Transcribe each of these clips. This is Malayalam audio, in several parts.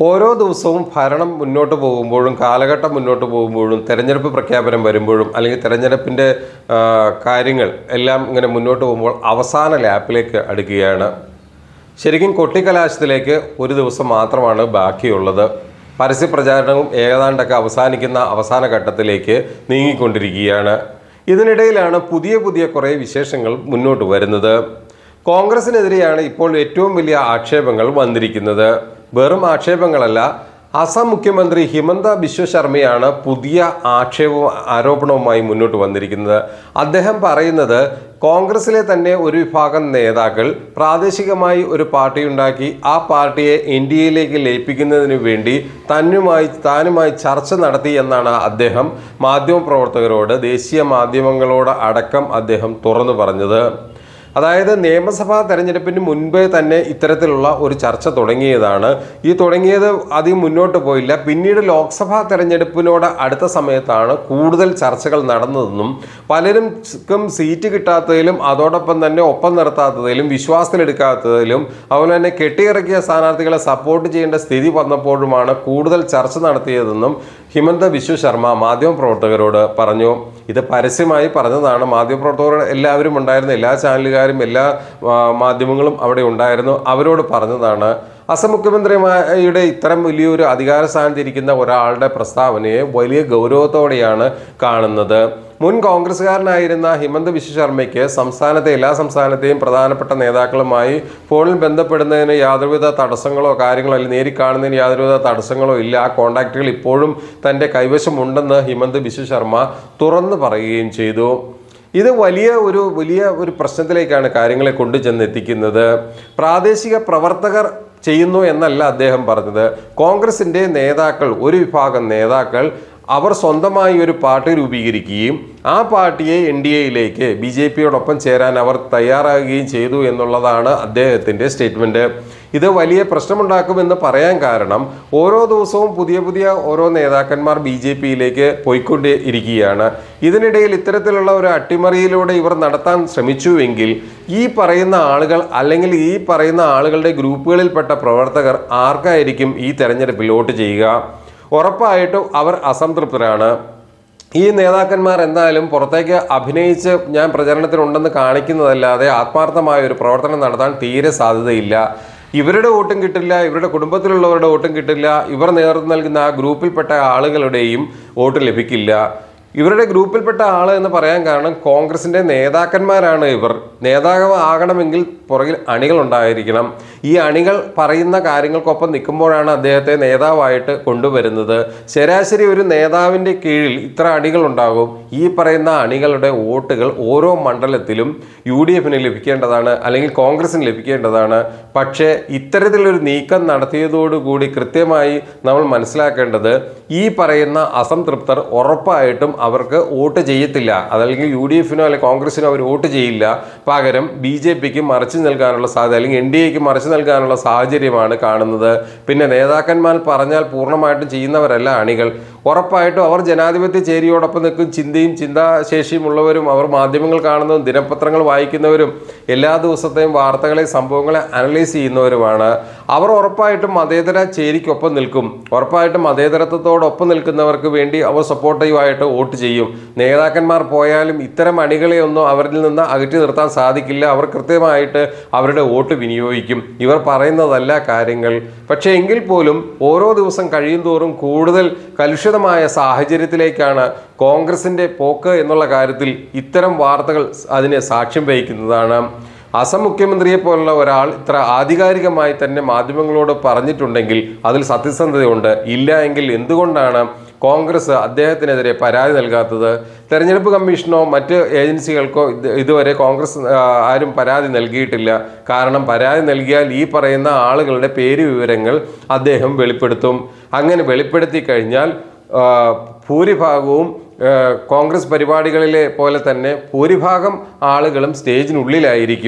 ഓരോ ദിവസവും ഭരണം മുന്നോട്ട് പോകുമ്പോഴും കാലഘട്ടം മുന്നോട്ട് പോകുമ്പോഴും തെരഞ്ഞെടുപ്പ് പ്രഖ്യാപനം വരുമ്പോഴും അല്ലെങ്കിൽ തെരഞ്ഞെടുപ്പിൻ്റെ ആ, കാര്യങ്ങൾ എല്ലാം ഇങ്ങനെ മുന്നോട്ട് പോകുമ്പോൾ അവസാന ലാപ്പിലേക്ക് അടുക്കുകയാണ് ശരിക്കും കൊട്ടിക്കലാശത്തിലേക്ക് ഒരു ദിവസം മാത്രമാണ് ബാക്കിയുള്ളത് പരസ്യ പ്രചാരണവും ഏതാണ്ടൊക്കെ അവസാനിക്കുന്ന അവസാന ഘട്ടത്തിലേക്ക് നീങ്ങിക്കൊണ്ടിരിക്കുകയാണ് ഇതിനിടയിലാണ് പുതിയ പുതിയ കുറേ വിശേഷങ്ങൾ മുന്നോട്ട് വരുന്നത് കോൺഗ്രസിനെതിരെയാണ് ഇപ്പോൾ ഏറ്റവും വലിയ ആക്ഷേപങ്ങൾ വന്നിരിക്കുന്നത് വെറും ആക്ഷേപങ്ങളല്ല അസം മുഖ്യമന്ത്രി ഹിമന്ത ബിശ്വ ശർമ്മയാണ് പുതിയ ആക്ഷേപവും ആരോപണവുമായി മുന്നോട്ട് വന്നിരിക്കുന്നത് അദ്ദേഹം പറയുന്നത് കോൺഗ്രസിലെ തന്നെ ഒരു വിഭാഗം നേതാക്കൾ പ്രാദേശികമായി ഒരു പാർട്ടി ഉണ്ടാക്കി ആ പാർട്ടിയെ എൻ ഡി എയിലേക്ക് ലയിപ്പിക്കുന്നതിന് വേണ്ടി തന്നുമായി താനുമായി ചർച്ച നടത്തി എന്നാണ് അദ്ദേഹം മാധ്യമപ്രവർത്തകരോട് ദേശീയ മാധ്യമങ്ങളോട് അടക്കം അദ്ദേഹം തുറന്നു പറഞ്ഞത് അതായത് നിയമസഭാ തെരഞ്ഞെടുപ്പിന് മുൻപേ തന്നെ ഇത്തരത്തിലുള്ള ഒരു ചർച്ച തുടങ്ങിയതാണ് ഈ തുടങ്ങിയത് അധികം മുന്നോട്ട് പോയില്ല പിന്നീട് ലോക്സഭാ തെരഞ്ഞെടുപ്പിനോട് അടുത്ത സമയത്താണ് കൂടുതൽ ചർച്ചകൾ നടന്നതെന്നും പലരും ക്കും സീറ്റ് കിട്ടാത്തതിലും അതോടൊപ്പം തന്നെ ഒപ്പം നിർത്താത്തതിലും വിശ്വാസത്തിലെടുക്കാത്തതിലും അതുപോലെ തന്നെ കെട്ടിയിറക്കിയ സ്ഥാനാർത്ഥികളെ സപ്പോർട്ട് ചെയ്യേണ്ട സ്ഥിതി വന്നപ്പോഴുമാണ് കൂടുതൽ ചർച്ച നടത്തിയതെന്നും ഹിമന്ത ബിശ്വ ശർമ്മ മാധ്യമപ്രവർത്തകരോട് പറഞ്ഞു ഇത് പരസ്യമായി പറഞ്ഞതാണ് മാധ്യമപ്രവർത്തകർ എല്ലാവരും ഉണ്ടായിരുന്നു എല്ലാ ചാനലുകാരും എല്ലാ ആ, മാധ്യമങ്ങളും അവിടെ ഉണ്ടായിരുന്നു അവരോട് പറഞ്ഞതാണ് അസം മുഖ്യമന്ത്രിയുടെ ഇത്തരം വലിയൊരു അധികാര സ്ഥാനത്തിരിക്കുന്ന ഒരാളുടെ പ്രസ്താവനയെ വലിയ ഗൗരവത്തോടെയാണ് കാണുന്നത് മുൻ കോൺഗ്രസ്സുകാരനായിരുന്ന ഹിമന്ത് ബിശ്വ ശർമ്മയ്ക്ക് സംസ്ഥാനത്തെ എല്ലാ സംസ്ഥാനത്തെയും പ്രധാനപ്പെട്ട നേതാക്കളുമായി ഫോണിൽ ബന്ധപ്പെടുന്നതിന് യാതൊരുവിധ തടസ്സങ്ങളോ കാര്യങ്ങളോ അല്ലെങ്കിൽ നേരിൽ കാണുന്നതിന് യാതൊരുവിധ തടസ്സങ്ങളോ ഇല്ല ആ കോണ്ടാക്റ്റുകൾ ഇപ്പോഴും തൻ്റെ കൈവശമുണ്ടെന്ന് ഹിമന്ത് ബിശ്വ ശർമ്മ തുറന്നു പറയുകയും ചെയ്തു ഇത് വലിയ ഒരു വലിയ ഒരു പ്രശ്നത്തിലേക്കാണ് കാര്യങ്ങളെ കൊണ്ടു ചെന്നെത്തിക്കുന്നത് പ്രാദേശിക പ്രവർത്തകർ ചെയ്യുന്നു എന്നല്ല അദ്ദേഹം പറഞ്ഞത് കോൺഗ്രസിൻ്റെ നേതാക്കൾ ഒരു വിഭാഗം നേതാക്കൾ അവർ സ്വന്തമായി ഒരു പാർട്ടി രൂപീകരിക്കുകയും ആ പാർട്ടിയെ എൻ ഡി എയിലേക്ക് ബി ജെ പിയോടൊപ്പം ചേരാൻ അവർ തയ്യാറാകുകയും ചെയ്തു എന്നുള്ളതാണ് അദ്ദേഹത്തിൻ്റെ സ്റ്റേറ്റ്മെൻറ്റ് ഇത് വലിയ പ്രശ്നമുണ്ടാക്കുമെന്ന് പറയാൻ കാരണം ഓരോ ദിവസവും പുതിയ പുതിയ ഓരോ നേതാക്കന്മാർ ബി ജെ പിയിലേക്ക് പോയിക്കൊണ്ടേ ഇരിക്കുകയാണ് ഇതിനിടയിൽ ഇത്തരത്തിലുള്ള ഒരു അട്ടിമറിയിലൂടെ ഇവർ നടത്താൻ ശ്രമിച്ചുവെങ്കിൽ ഈ പറയുന്ന ആളുകൾ അല്ലെങ്കിൽ ഈ പറയുന്ന ആളുകളുടെ ഗ്രൂപ്പുകളിൽപ്പെട്ട പ്രവർത്തകർ ആർക്കായിരിക്കും ഈ തെരഞ്ഞെടുപ്പിൽ വോട്ട് ചെയ്യുക ഉറപ്പായിട്ടും അവർ അസംതൃപ്തരാണ് ഈ നേതാക്കന്മാർ എന്തായാലും പുറത്തേക്ക് അഭിനയിച്ച് ഞാൻ പ്രചരണത്തിനുണ്ടെന്ന് കാണിക്കുന്നതല്ലാതെ ആത്മാർത്ഥമായ ഒരു പ്രവർത്തനം നടത്താൻ തീരെ സാധ്യതയില്ല ഇവരുടെ വോട്ടും കിട്ടില്ല ഇവരുടെ കുടുംബത്തിലുള്ളവരുടെ വോട്ടും കിട്ടില്ല ഇവർ നേതൃത്വം നൽകുന്ന ആ ഗ്രൂപ്പിൽപ്പെട്ട ആളുകളുടെയും വോട്ട് ലഭിക്കില്ല ഇവരുടെ ഗ്രൂപ്പിൽപ്പെട്ട ആൾ എന്ന് പറയാൻ കാരണം കോൺഗ്രസിന്റെ നേതാക്കന്മാരാണ് ഇവർ നേതാവ് ആകണമെങ്കിൽ പുറകിൽ അണികൾ ഉണ്ടായിരിക്കണം ഈ അണികൾ പറയുന്ന കാര്യങ്ങൾക്കൊപ്പം നിൽക്കുമ്പോഴാണ് അദ്ദേഹത്തെ നേതാവായിട്ട് കൊണ്ടുവരുന്നത് ശരാശരി ഒരു നേതാവിൻ്റെ കീഴിൽ ഇത്ര അണികൾ ഉണ്ടാകും ഈ പറയുന്ന അണികളുടെ വോട്ടുകൾ ഓരോ മണ്ഡലത്തിലും യു ഡി എഫിന് ലഭിക്കേണ്ടതാണ് അല്ലെങ്കിൽ കോൺഗ്രസിന് ലഭിക്കേണ്ടതാണ് പക്ഷേ ഇത്തരത്തിലൊരു നീക്കം നടത്തിയതോടുകൂടി കൃത്യമായി നമ്മൾ മനസ്സിലാക്കേണ്ടത് ഈ പറയുന്ന അസംതൃപ്തർ ഉറപ്പായിട്ടും അവർക്ക് വോട്ട് ചെയ്യത്തില്ല അതല്ലെങ്കിൽ യു ഡി എഫിനോ അല്ലെങ്കിൽ കോൺഗ്രസിനോ അവർ വോട്ട് ചെയ്യില്ല പകരം ബി ജെ പിക്ക് മറിച്ച് നൽകാനുള്ള സാധ്യത അല്ലെങ്കിൽ എൻ ഡി എക്ക് മറിച്ച് നൽകാനുള്ള സാഹചര്യമാണ് കാണുന്നത് പിന്നെ നേതാക്കന്മാർ പറഞ്ഞാൽ പൂർണ്ണമായിട്ടും ചെയ്യുന്നവരല്ല അണികൾ ഉറപ്പായിട്ടും അവർ ജനാധിപത്യ ചേരിയോടൊപ്പം നിൽക്കും ചിന്തയും ചിന്താശേഷിയും ഉള്ളവരും അവർ മാധ്യമങ്ങൾ കാണുന്നതും ദിനപത്രങ്ങൾ വായിക്കുന്നവരും എല്ലാ ദിവസത്തെയും വാർത്തകളെ സംഭവങ്ങളെ അനലൈസ് ചെയ്യുന്നവരുമാണ് അവർ ഉറപ്പായിട്ടും മതേതര ചേരിക്കൊപ്പം നിൽക്കും ഉറപ്പായിട്ടും മതേതരത്വത്തോടൊപ്പം നിൽക്കുന്നവർക്ക് വേണ്ടി അവർ സപ്പോർട്ടീവായിട്ട് വോട്ട് ചെയ്യും നേതാക്കന്മാർ പോയാലും ഇത്തരം അണികളെ ഒന്നും അവരിൽ നിന്ന് അകറ്റി നിർത്താൻ സാധിക്കില്ല അവർ കൃത്യമായിട്ട് അവരുടെ വോട്ട് വിനിയോഗിക്കും ഇവർ പറയുന്നതല്ല കാര്യങ്ങൾ പക്ഷേ എങ്കിൽ പോലും ഓരോ ദിവസം കഴിയും തോറും കൂടുതൽ കലുഷിതമായ സാഹചര്യത്തിലേക്കാണ് കോൺഗ്രസിന്റെ പോക്ക് എന്നുള്ള കാര്യത്തിൽ ഇത്തരം വാർത്തകൾ അതിനെ സാക്ഷ്യം വഹിക്കുന്നതാണ് അസം മുഖ്യമന്ത്രിയെ പോലുള്ള ഒരാൾ ഇത്ര ആധികാരികമായി തന്നെ മാധ്യമങ്ങളോട് പറഞ്ഞിട്ടുണ്ടെങ്കിൽ അതിൽ സത്യസന്ധതയുണ്ട് ഇല്ല എങ്കിൽ എന്തുകൊണ്ടാണ് കോൺഗ്രസ് അദ്ദേഹത്തിനെതിരെ പരാതി നൽകാത്തത് തെരഞ്ഞെടുപ്പ് കമ്മീഷനോ മറ്റ് ഏജൻസികൾക്കോ ഇത് ഇതുവരെ കോൺഗ്രസ് ആ, ആരും പരാതി നൽകിയിട്ടില്ല കാരണം പരാതി നൽകിയാൽ ഈ പറയുന്ന ആളുകളുടെ പേര് വിവരങ്ങൾ അദ്ദേഹം വെളിപ്പെടുത്തും അങ്ങനെ വെളിപ്പെടുത്തി കഴിഞ്ഞാൽ ആ, ഭൂരിഭാഗവും ആ, കോൺഗ്രസ് പരിപാടികളിലെ പോലെ തന്നെ ഭൂരിഭാഗം ആളുകളും സ്റ്റേജിനുള്ളിലായിരിക്കും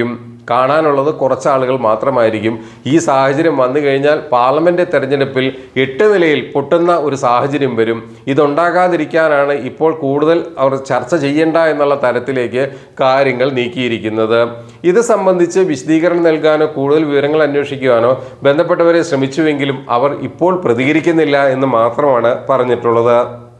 കാണാനുള്ളത് കുറച്ച് ആളുകൾ മാത്രമായിരിക്കും ഈ സാഹചര്യം വന്നു കഴിഞ്ഞാൽ പാർലമെന്റ് തെരഞ്ഞെടുപ്പിൽ എട്ട് നിലയിൽ പൊട്ടുന്ന ഒരു സാഹചര്യം വരും ഇതുണ്ടാകാതിരിക്കാനാണ് ഇപ്പോൾ കൂടുതൽ അവർ ചർച്ച ചെയ്യേണ്ട എന്നുള്ള തരത്തിലേക്ക് കാര്യങ്ങൾ നീക്കിയിരിക്കുന്നത് ഇത് സംബന്ധിച്ച് വിശദീകരണം നൽകാനോ കൂടുതൽ വിവരങ്ങൾ അന്വേഷിക്കുവാനോ ബന്ധപ്പെട്ടവരെ ശ്രമിച്ചുവെങ്കിലും അവർ ഇപ്പോൾ പ്രതികരിക്കുന്നില്ല എന്ന് മാത്രമാണ് പറഞ്ഞിട്ടുള്ളത്